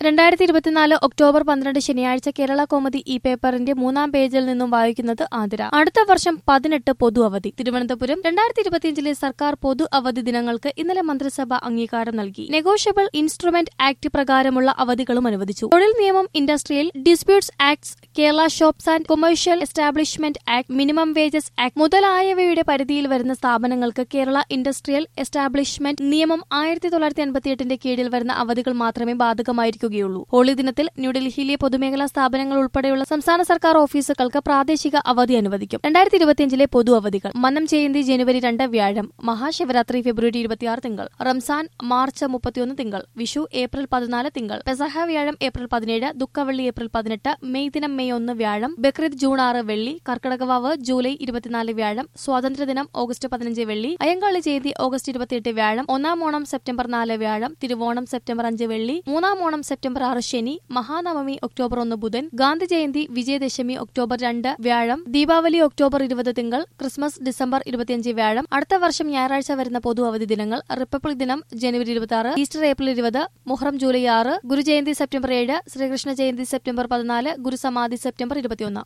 രണ്ടായിരത്തി ഇരുപത്തിനാല് ഒക്ടോബർ പന്ത്രണ്ട് ശനിയാഴ്ച കേരള കോമതി ഈ പേപ്പറിന്റെ മൂന്നാം പേജിൽ നിന്നും വായിക്കുന്നത് ആതിര അടുത്ത വർഷം പതിനെട്ട് പൊതു അവധി തിരുവനന്തപുരം രണ്ടായിരത്തി ഇരുപത്തിയഞ്ചിലെ സർക്കാർ പൊതു അവധി ദിനങ്ങൾക്ക് ഇന്നലെ മന്ത്രിസഭ അംഗീകാരം നൽകി നെഗോഷ്യബിൾ ഇൻസ്ട്രുമെന്റ് ആക്ട് പ്രകാരമുള്ള അവധികളും അനുവദിച്ചു തൊഴിൽ നിയമം industrial disputes acts Kerala shops and commercial establishment act minimum wages act മുതലായവയുടെ പരിധിയിൽ വരുന്ന സ്ഥാപനങ്ങൾക്ക് കേരള ഇൻഡസ്ട്രിയൽ എസ്റ്റാബ്ലിഷ്മെന്റ് നിയമം ആയിരത്തി തൊള്ളായിരത്തി എൺപത്തിയെട്ടിന്റെ കീഴിൽ വരുന്ന അവധികൾ മാത്രമേ ബാധകമായിരിക്കുകയുള്ളൂ ഹോളി ദിനത്തിൽ ന്യൂഡൽഹിയിലെ പൊതുമേഖലാ സ്ഥാപനങ്ങൾ ഉൾപ്പെടെയുള്ള സംസ്ഥാന സർക്കാർ ഓഫീസുകൾക്ക് പ്രാദേശിക അവധി അനുവദിക്കും രണ്ടായിരത്തി ഇരുപത്തിയഞ്ചിലെ പൊതു അവധികൾ മന്നം ജയന്തി ജനുവരി രണ്ട് വ്യാഴം മഹാശിവരാത്രി ഫെബ്രുവരി ഇരുപത്തിയാറ് തിങ്കൾ റംസാൻ മാർച്ച് മുപ്പത്തിയൊന്ന് തിങ്കൾ വിഷു ഏപ്രിൽ പതിനാല് തിങ്കൾ പെസഹ വ്യാഴം ഏപ്രിൽ പതിനേഴ് ദുഃഖവെള്ളി ഏപ്രിൽ പതിനെട്ട് മെയ് ദിനം മെയ് ഒന്ന് വ്യാഴം ബക്രീദ് ജൂൺ ആറ് വെള്ളി കർക്കിടകവാവ് ജൂലൈ ഇരുപത്തിനാല് വ്യാഴം സ്വാതന്ത്ര്യദിനം ഓഗസ്റ്റ് പതിനഞ്ച് വെള്ളി അയ്യങ്കാളി ജയന്തി ഓഗസ്റ്റ് ഇരുപത്തിയെട്ട് വ്യാഴം ഒന്നാം ഓണം സെപ്റ്റംബർ നാല് വ്യാഴം തിരുവോണം സെപ്റ്റംബർ അഞ്ച് വെള്ളി മൂന്നാം ഓണം സെപ്റ്റംബർ ആറ് ശനി മഹാനവമി ഒക്ടോബർ ഒന്ന് ബുധൻ ഗാന്ധി ജയന്തി വിജയദശമി ഒക്ടോബർ രണ്ട് വ്യാഴം ദീപാവലി ഒക്ടോബർ ഇരുപത് തിങ്കൾ ക്രിസ്മസ് ഡിസംബർ ഇരുപത്തിയഞ്ച് വ്യാഴം അടുത്ത വർഷം ഞായറാഴ്ച വരുന്ന പൊതു അവധി ദിനങ്ങൾ റിപ്പബ്ലിക് ദിനം ജനുവരി ഇരുപത്തി ആറ് ഈസ്റ്റർ ഏപ്രിൽ ഇരുപത് മുഹറം ജൂലൈ ആറ് ഗുരുജയന്തി സെപ്റ്റംബർ ഏഴ് ശ്രീകൃഷ്ണ ജയന്തി സെപ്റ്റംബർ പതിനാല് ഗുരുസമാധി സെപ്റ്റംബർ ഇരുപത്തിയൊന്ന്